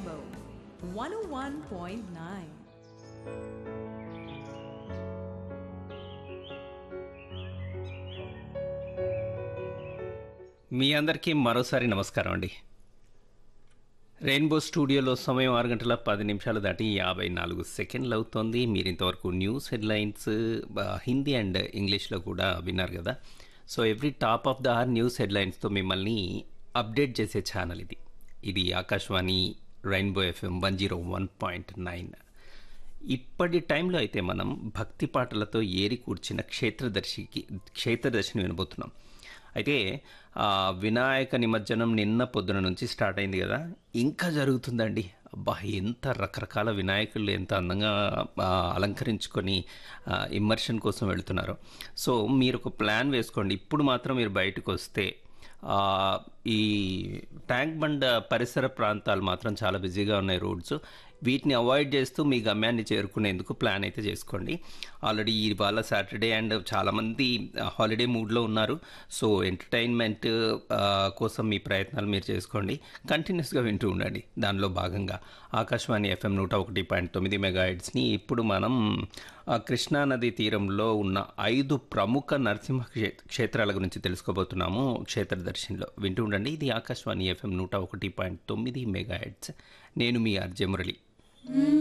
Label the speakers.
Speaker 1: Rainbow 101.9.
Speaker 2: మీ అందరికీ మరోసారి నమస్కారం అండి రెయిన్బో స్టూడియోలో సమయం ఆరు గంటల పది నిమిషాలు దాటి యాభై నాలుగు సెకండ్లు అవుతోంది మీరు ఇంతవరకు న్యూస్ హెడ్లైన్స్ బ- హిందీ అండ్ ఇంగ్లీష్లో కూడా విన్నారు కదా so every top of the hour news హెడ్లైన్స్తో మిమ్మల్ని అప్డేట్ చేసే ఛానల్ ఇది ఇది Akashvani rainbow FM one zero one point nine ఇప్పటి టైంలో అయితే మనం భక్తి పాటలతో ఏరి కూర్చిన క్షేత్రదర్శికి క్షేత్రదర్శిని వినబోతున్నాం అయితే ఆ, వినాయక నిమజ్జనం నిన్న పొద్దున నుంచి స్టార్ట్ అయింది కదా ఇంకా జరుగుతుందండి అబ్బా ఎంత రకరకాల వినాయకులు ఎంత అందంగా ఆ, అలంకరించుకొని ఇమ్మర్షన్ కోసం వెళుతున్నారు సో మీరు ఒక ప్లాన్ వేసుకోండి ఇప్పుడు మాత్రం మీరు బయటకు వస్తే ఆ, ఈ ట్యాంక్ బండ్ పరిసర ప్రాంతాలు మాత్రం చాలా బిజీగా ఉన్నాయి రోడ్స్ వీటిని అవాయిడ్ చేస్తూ మీ గమ్యాన్ని చేరుకునేందుకు ప్లాన్ అయితే చేసుకోండి ఆల్రెడీ ఇవాళ సాటర్డే అండ్ చాలామంది హాలిడే మూడ్లో ఉన్నారు సో ఎంటర్టైన్మెంట్ కోసం మీ ప్రయత్నాలు మీరు చేసుకోండి కంటిన్యూస్గా వింటూ ఉండండి దానిలో భాగంగా ఆకాశవాణి ఎఫ్ఎం నూట ఒకటి పాయింట్ తొమ్మిది మెగా హెడ్స్ని ఇప్పుడు మనం ఆ, కృష్ణానది తీరంలో ఉన్న ఐదు ప్రముఖ నరసింహ క్షే- క్షేత్రాల గురించి తెలుసుకోబోతున్నాము క్షేత్ర దర్శన్లో వింటూ ఉండండి ఇది ఆకాశవాణి ఎఫ్ఎం నూట ఒకటి పాయింట్ తొమ్మిది మెగా హెడ్స్ నేను మీ ఆర్జే మురళి